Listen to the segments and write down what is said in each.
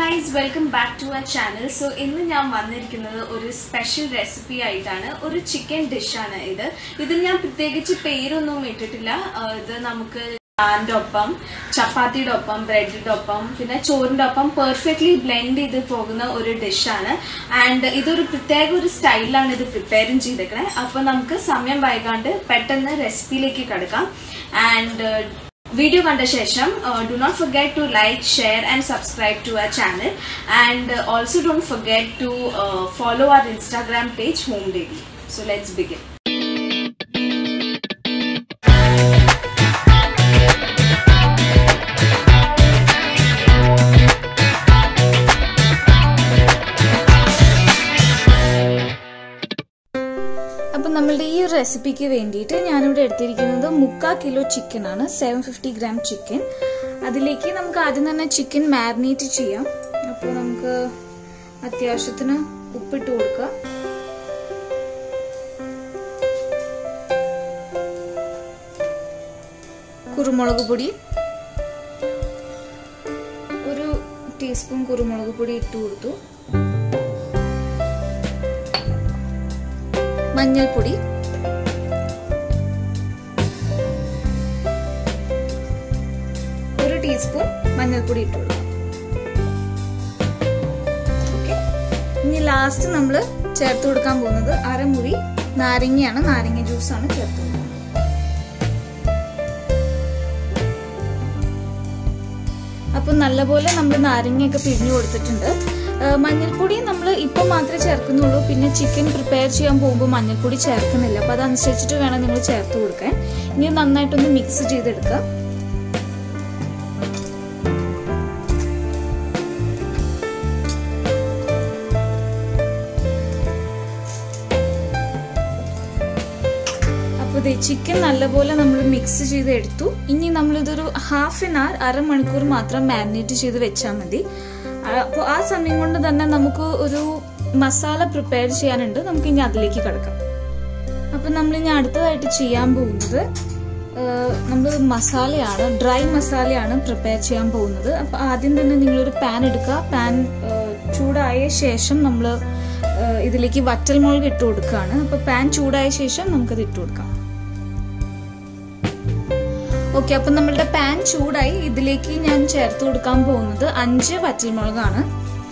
guys welcome back to our channel so ഇന്ന് ഞാൻ വന്നിരിക്കുന്നത് ഒരു സ്പെഷ്യൽ റെസിപ്പി ആയിട്ടാണ് ഒരു ചിക്കൻ ഡിഷാണ് ഇത് ഇത് ഞാൻ പ്രത്യേകിച്ച് പേരൊന്നും ഇട്ടിട്ടില്ല ആ, ഇത് നമുക്ക് നാൻ്റെ ഒപ്പം ചപ്പാത്തിയുടെ ഒപ്പം ബ്രെഡിന്റെ ഒപ്പം പിന്നെ ചോറിന്റെ ഒപ്പം പെർഫെക്റ്റ്ലി ബ്ലെൻഡ് ചെയ്ത് പോകുന്ന ഒരു ഡിഷാണ് ആൻഡ് ഇതൊരു പ്രത്യേക ഒരു സ്റ്റൈലിലാണ് ഇത് പ്രിപ്പയറും ചെയ്തേക്കണേ അപ്പോൾ നമുക്ക് സമയം വൈകാണ്ട് പെട്ടെന്ന് റെസിപ്പിയിലേക്ക് കിടക്കാം ആൻഡ് വീഡിയോ കണ്ട ശേഷം do not forget to like share and subscribe to our channel and also don't forget to follow our Instagram page home daily so let's begin അപ്പം നമ്മളുടെ ഈ റെസിപ്പിക്ക് വേണ്ടിയിട്ട് ഞാനിവിടെ എടുത്തിരിക്കുന്നത് മുക്കാൽ കിലോ ചിക്കൻ ആണ് സെവൻ ഫിഫ്റ്റി ഗ്രാം ചിക്കൻ അതിലേക്ക് നമുക്ക് ആദ്യം തന്നെ ചിക്കൻ മാരിനേറ്റ് ചെയ്യാം അപ്പോൾ നമുക്ക് അത്യാവശ്യത്തിന് ഉപ്പിട്ട് കൊടുക്കുക കുരുമുളക് പൊടി ഒരു ടീസ്പൂൺ കുരുമുളക് പൊടി ഇട്ട് കൊടുത്തു മഞ്ഞൾപ്പൊടി ഒരു ടീസ്പൂൺ മഞ്ഞൾപ്പൊടി ഇട്ട് കൊടുക്കാം ഓക്കെ ഇനി ലാസ്റ്റ് നമ്മൾ ചേർത്ത് കൊടുക്കാൻ പോകുന്നത് അരമുറി നാരങ്ങയാണ് നാരങ്ങ ജ്യൂസാണ് ചേർത്ത് കൊടുക്കുന്നത് അപ്പം നല്ലപോലെ നമ്മൾ നാരങ്ങയൊക്കെ പിഴിഞ്ഞു കൊടുത്തിട്ടുണ്ട് മഞ്ഞൾപ്പൊടി നമ്മൾ ഇപ്പം മാത്രമേ ചേർക്കുന്നുള്ളൂ പിന്നെ ചിക്കൻ പ്രിപ്പയർ ചെയ്യാൻ പോകുമ്പോൾ മഞ്ഞൾപ്പൊടി ചേർക്കുന്നില്ല അപ്പോൾ അതനുസരിച്ചിട്ട് വേണം നിങ്ങൾ ചേർത്ത് കൊടുക്കാൻ ഇനി നന്നായിട്ടൊന്ന് മിക്സ് ചെയ്തെടുക്കുക അപ്പോൾ ഇത് ചിക്കൻ നല്ലപോലെ നമ്മൾ മിക്സ് ചെയ്ത് എടുത്തു ഇനി നമ്മളിതൊരു ഹാഫ് ആൻ അവർ അരമണിക്കൂർ മാത്രം മാരിനേറ്റ് ചെയ്ത് വെച്ചാൽ മതി അപ്പോൾ ആ സമയം കൊണ്ട് തന്നെ നമുക്ക് ഒരു മസാല പ്രിപ്പയർ ചെയ്യാനുണ്ട് നമുക്ക് ഇനി അതിലേക്ക് കിടക്കാം അപ്പം നമ്മൾ ഇനി അടുത്തതായിട്ട് ചെയ്യാൻ പോകുന്നത് നമ്മൾ മസാലയാണ് ഡ്രൈ മസാലയാണ് പ്രിപ്പയർ ചെയ്യാൻ പോകുന്നത് അപ്പോൾ ആദ്യം തന്നെ നിങ്ങളൊരു പാൻ എടുക്കുക പാൻ ചൂടായ ശേഷം നമ്മൾ ഇതിലേക്ക് വറ്റൽമുളക് ഇട്ട് കൊടുക്കുകയാണ് അപ്പോൾ പാൻ ചൂടായ ശേഷം നമുക്കത് ഇട്ട് കൊടുക്കാം ഓക്കെ അപ്പം നമ്മളുടെ പാൻ ചൂടായി ഇതിലേക്ക് ഞാൻ ചേർത്ത് കൊടുക്കാൻ പോകുന്നത് അഞ്ച് വറ്റൽമുളകാണ്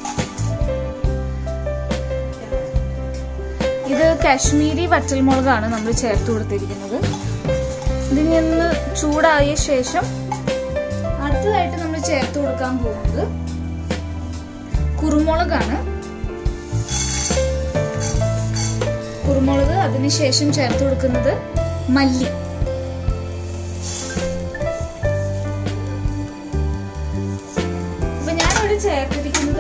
ഇത് കാശ്മീരി വറ്റൽമുളകാണ് നമ്മൾ ചേർത്ത് കൊടുത്തിരിക്കുന്നത് ഇതിൽ നിന്ന് ചൂടായ ശേഷം അടുത്തതായിട്ട് നമ്മൾ ചേർത്ത് കൊടുക്കാൻ പോകുന്നത് കുരുമുളകാണ് കുരുമുളക് അതിനുശേഷം ചേർത്ത് കൊടുക്കുന്നത് മല്ലി അപ്പൊ ഞാനിവിടെ ചേർത്തിരിക്കുന്നത്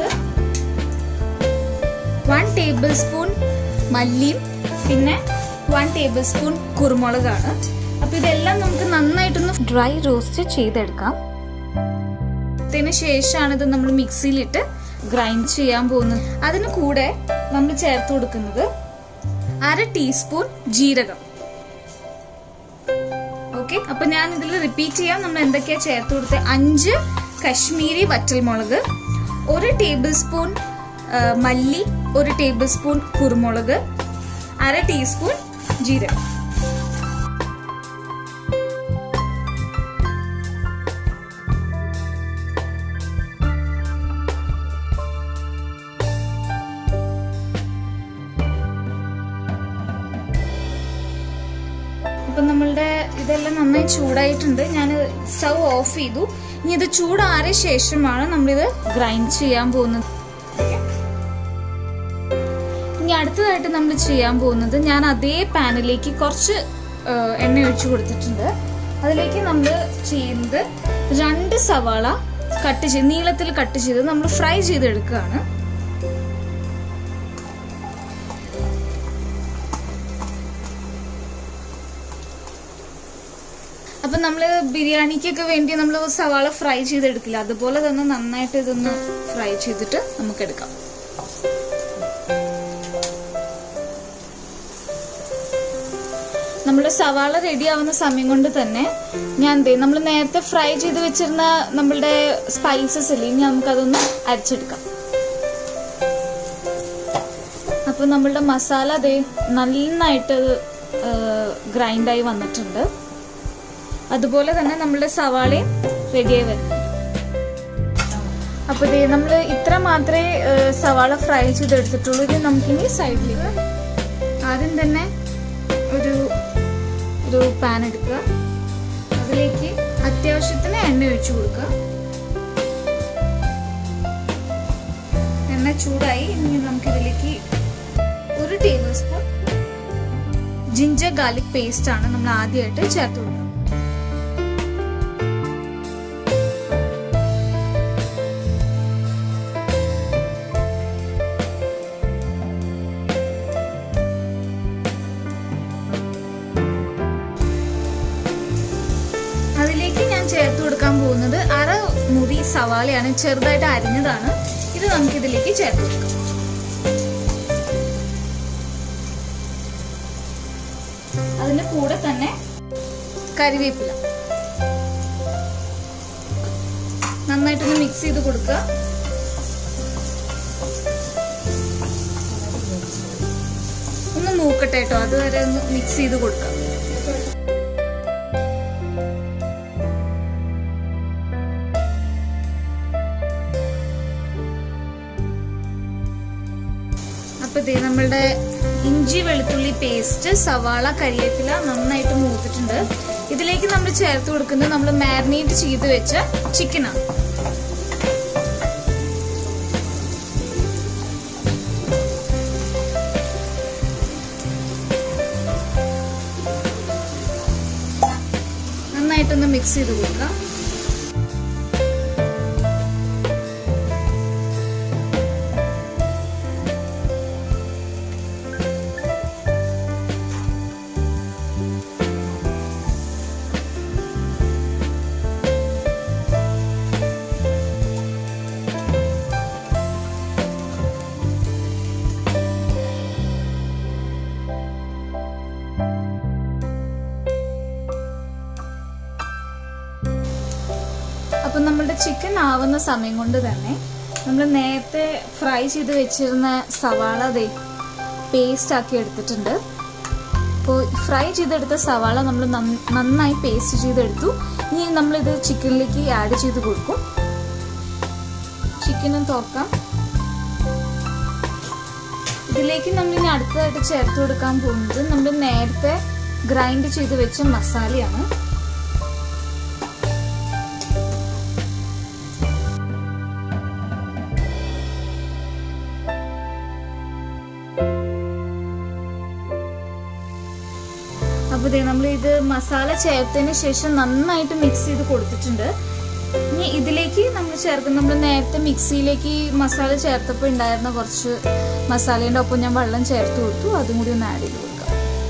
വൺ ടേബിൾ സ്പൂൺ മല്ലിയും പിന്നെ വൺ ടേബിൾ സ്പൂൺ കുരുമുളകാണ് അപ്പൊ ഇതെല്ലാം നമുക്ക് നന്നായിട്ടൊന്ന് ഡ്രൈ റോസ്റ്റ് ചെയ്തെടുക്കാം അതിന് ശേഷമാണ് ഇത് നമ്മൾ മിക്സിയിലിട്ട് ഗ്രൈൻഡ് ചെയ്യാൻ പോകുന്നത് അതിന് കൂടെ നമ്മൾ ചേർത്ത് കൊടുക്കുന്നത് അര ടീസ്പൂൺ ജീരകം ഓക്കെ അപ്പൊ ഞാൻ ഇതിൽ റിപ്പീറ്റ് ചെയ്യാം നമ്മൾ എന്തൊക്കെയാ ചേർത്ത് കൊടുത്തത് അഞ്ച് കശ്മീരി വറ്റൽമുളക് ഒരു ടേബിൾ സ്പൂൺ മല്ലി ഒരു ടേബിൾ സ്പൂൺ കുരുമുളക് അര ടീസ്പൂൺ ജീരകം അപ്പം നമ്മളുടെ ഇതെല്ലാം നന്നായി ചൂടായിട്ടുണ്ട് ഞാൻ സ്റ്റൗ ഓഫ് ചെയ്തു ഇനി ഇത് ചൂടാറിയ ശേഷമാണ് നമ്മളിത് ഗ്രൈൻഡ് ചെയ്യാൻ പോകുന്നത് ഇനി അടുത്തതായിട്ട് നമ്മൾ ചെയ്യാൻ പോകുന്നത് ഞാൻ അതേ പാനിലേക്ക് കുറച്ച് എണ്ണ ഒഴിച്ചു കൊടുത്തിട്ടുണ്ട് അതിലേക്ക് നമ്മൾ ചെയ്യുന്നത് രണ്ട് സവാള കട്ട് ചെയ്ത് നീളത്തിൽ കട്ട് ചെയ്ത് നമ്മൾ ഫ്രൈ ചെയ്തെടുക്കുകയാണ് അപ്പം നമ്മൾ ബിരിയാണിക്കൊക്കെ വേണ്ടി നമ്മൾ സവാള ഫ്രൈ ചെയ്തെടുക്കില്ല അതുപോലെ തന്നെ നന്നായിട്ട് ഇതൊന്ന് ഫ്രൈ ചെയ്തിട്ട് നമുക്ക് എടുക്കാം നമ്മുടെ സവാള റെഡി ആവുന്ന സമയം കൊണ്ട് തന്നെ ഞാൻ എന്തേ നമ്മൾ നേരത്തെ ഫ്രൈ ചെയ്ത് വെച്ചിരുന്ന നമ്മളുടെ സ്പൈസസ് ഇല്ലേ ഇനി നമുക്കതൊന്ന് അരച്ചെടുക്കാം അപ്പൊ നമ്മളുടെ മസാല ദേ നന്നായിട്ട് ഗ്രൈൻഡായി വന്നിട്ടുണ്ട് അതുപോലെ തന്നെ നമ്മളുടെ സവാളയും റെഡിയായി വരുന്നുണ്ട് അപ്പൊ ദേ നമ്മൾ ഇത്ര മാത്രമേ ഏഹ്, സവാള ഫ്രൈ ചെയ്തെടുത്തിട്ടുള്ളൂ ഇത് നമുക്കിനി സൈഡിലേക്ക് ആദ്യം തന്നെ ഒരു ഒരു പാൻ എടുക്കുക അതിലേക്ക് അത്യാവശ്യത്തിന് എണ്ണ ഒഴിച്ചു കൊടുക്കുക എണ്ണ ചൂടായി ഇനി നമുക്കിതിലേക്ക് ഒരു table spoon ginger garlic paste ആണ് നമ്മൾ ആദ്യമായിട്ട് ചേർത്ത് കൊടുക്കുക അതിലേക്ക് ഞാൻ ചേർത്ത് കൊടുക്കാൻ പോകുന്നത് അര മുറി സവാളയാണ് ചെറുതായിട്ട് അരിഞ്ഞതാണ് ഇത് നമുക്ക് ഇതിലേക്ക് ചേർത്ത് കൊടുക്കാം അതിന്റെ കൂടെ തന്നെ കരിവേപ്പില നന്നായിട്ടൊന്ന് മിക്സ് ചെയ്ത് കൊടുക്കുക ഒന്ന് മൂക്കട്ടെ കേട്ടോ അതുവരെ ഒന്ന് മിക്സ് ചെയ്ത് കൊടുക്കാം അപ്പൊ ദേ നമ്മളുടെ ഇഞ്ചി വെളുത്തുള്ളി പേസ്റ്റ് സവാള കരിവേപ്പില നന്നായിട്ട് മൂത്തിട്ടുണ്ട് ഇതിലേക്ക് നമ്മൾ ചേർത്ത് കൊടുക്കുന്നത് നമ്മൾ മാരിനേറ്റ് ചെയ്ത് വെച്ച ചിക്കനാണ് നന്നായിട്ടൊന്ന് മിക്സ് ചെയ്ത് കൊടുക്കാം അപ്പൊ നമ്മളുടെ ചിക്കൻ ആവുന്ന സമയം കൊണ്ട് തന്നെ നമ്മൾ നേരത്തെ ഫ്രൈ ചെയ്ത് വെച്ചിരുന്ന സവാള ദേ പേസ്റ്റ് ആക്കി എടുത്തിട്ടുണ്ട് അപ്പോൾ ഫ്രൈ ചെയ്തെടുത്ത സവാള നമ്മൾ നന്നായി പേസ്റ്റ് ചെയ്തെടുത്തു ഇനി നമ്മളിത് ചിക്കനിലേക്ക് ആഡ് ചെയ്ത് കൊടുക്കും ചിക്കനും തുറക്കാം ഇതിലേക്ക് നമ്മൾ ഇനി അടുത്തതായിട്ട് ചേർത്ത് കൊടുക്കാൻ പോകുന്നത് നമ്മൾ നേരത്തെ ഗ്രൈൻഡ് ചെയ്ത് വെച്ച മസാലയാണ് അപ്പൊ ദേ നമ്മൾ ഇത് മസാല ചേർത്തതിന് ശേഷം നന്നായിട്ട് മിക്സ് ചെയ്ത് കൊടുത്തിട്ടുണ്ട് ഇനി ഇതിലേക്ക് നമ്മൾ ചേർക്കുന്ന നമ്മൾ നേരത്തെ മിക്സിയിലേക്ക് മസാല ചേർത്തപ്പോൾ ഉണ്ടായിരുന്ന കുറച്ച് മസാലേന്റെ ഒപ്പം ഞാൻ വെള്ളം ചേർത്ത് കൊടുത്തു അതും കൂടി ഒന്ന് ആഡ് ചെയ്ത് കൊടുക്കാം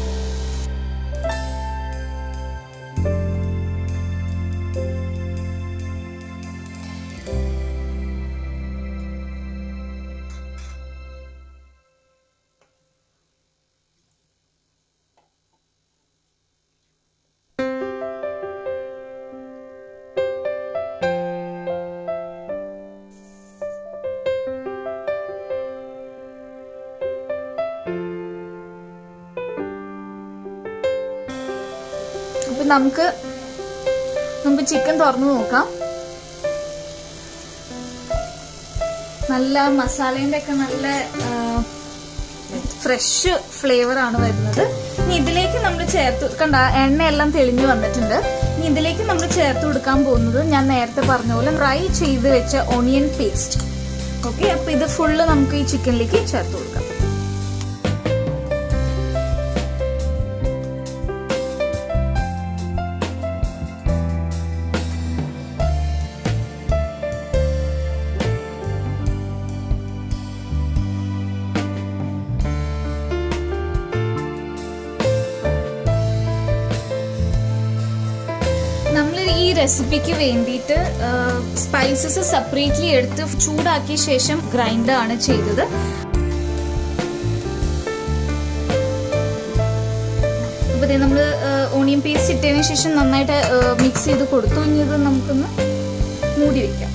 അപ്പൊ നമുക്ക് നമുക്ക് ചിക്കൻ തുറന്നു നോക്കാം നല്ല മസാലേന്റെ ഒക്കെ നല്ല ഫ്രഷ് ഫ്ലേവർ ആണ് വരുന്നത് ഇനി ഇതിലേക്ക് നമ്മൾ ചേർത്ത് കണ്ട എണ്ണയെല്ലാം തെളിഞ്ഞു വന്നിട്ടുണ്ട് ഇനി ഇതിലേക്ക് നമ്മൾ ചേർത്ത് കൊടുക്കാൻ പോകുന്നത് ഞാൻ നേരത്തെ പറഞ്ഞ പോലെ ഫ്രൈ ചെയ്ത് വെച്ച ഓണിയൻ പേസ്റ്റ് ഓക്കെ അപ്പൊ ഇത് ഫുള്ള് നമുക്ക് ഈ ചിക്കനിലേക്ക് ചേർത്ത് കൊടുക്കാം നമ്മൾ ഈ റെസിപ്പിക്ക് വേണ്ടിയിട്ട് സ്പൈസസ് സെപ്പറേറ്റ്ലി എടുത്ത് ചൂടാക്കിയ ശേഷം ഗ്രൈൻഡ് ആണ് ചെയ്തത് അപ്പോൾ നമ്മൾ ഓണിയൻ പേസ്റ്റ് ഇട്ടതിന് ശേഷം നന്നായിട്ട് മിക്സ് ചെയ്ത് കൊടുത്തു ഇനി ഇത് നമുക്കൊന്ന് മൂടി വെക്കാം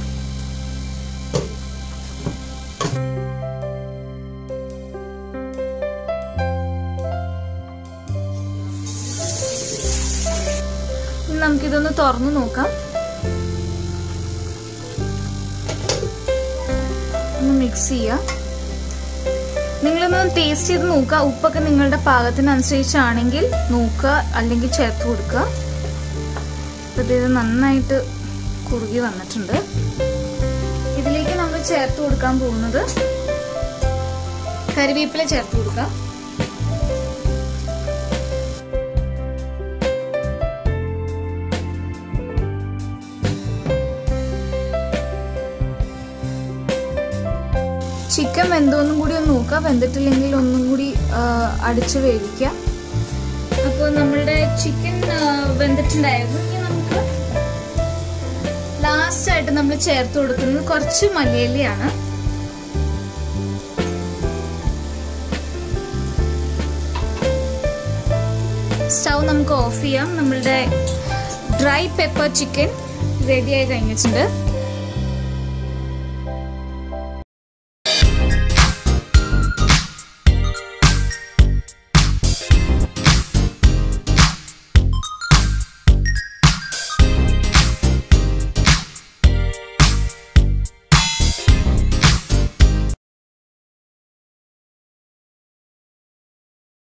ഇതൊന്ന് തുറന്നു നോക്കാം ഒന്ന് മിക്സ് ചെയ്യാം നിങ്ങളൊന്ന് ടേസ്റ്റ് ചെയ്ത് നോക്കുക ഉപ്പൊക്കെ നിങ്ങളുടെ പാകത്തിനനുസരിച്ചാണെങ്കിൽ നോക്കുക അല്ലെങ്കിൽ ചേർത്ത് കൊടുക്കുക അപ്പോൾ ഇത് നന്നായിട്ട് കുറുകി വന്നിട്ടുണ്ട് ഇതിലേക്ക് നമ്മൾ ചേർത്ത് കൊടുക്കാൻ പോകുന്നത് കറിവേപ്പില ചേർത്ത് കൊടുക്കാം ചിക്കൻ വെന്തോന്നും കൂടി ഒന്ന് നോക്കുക വെന്തിട്ടില്ലെങ്കിൽ ഒന്നും കൂടി അടിച്ച് വേവിക്കുക അപ്പോൾ നമ്മളുടെ ചിക്കൻ വെന്തിട്ടുണ്ടായിരുന്നു ഇനി നമുക്ക് ലാസ്റ്റ് ആയിട്ട് നമ്മൾ ചേർത്ത് കൊടുക്കുന്നത് കുറച്ച് മലയിലയാണ് സ്റ്റൗ നമുക്ക് ഓഫ് ചെയ്യാം നമ്മളുടെ ഡ്രൈ പെപ്പർ ചിക്കൻ റെഡി ആയി കഴിഞ്ഞിട്ടുണ്ട്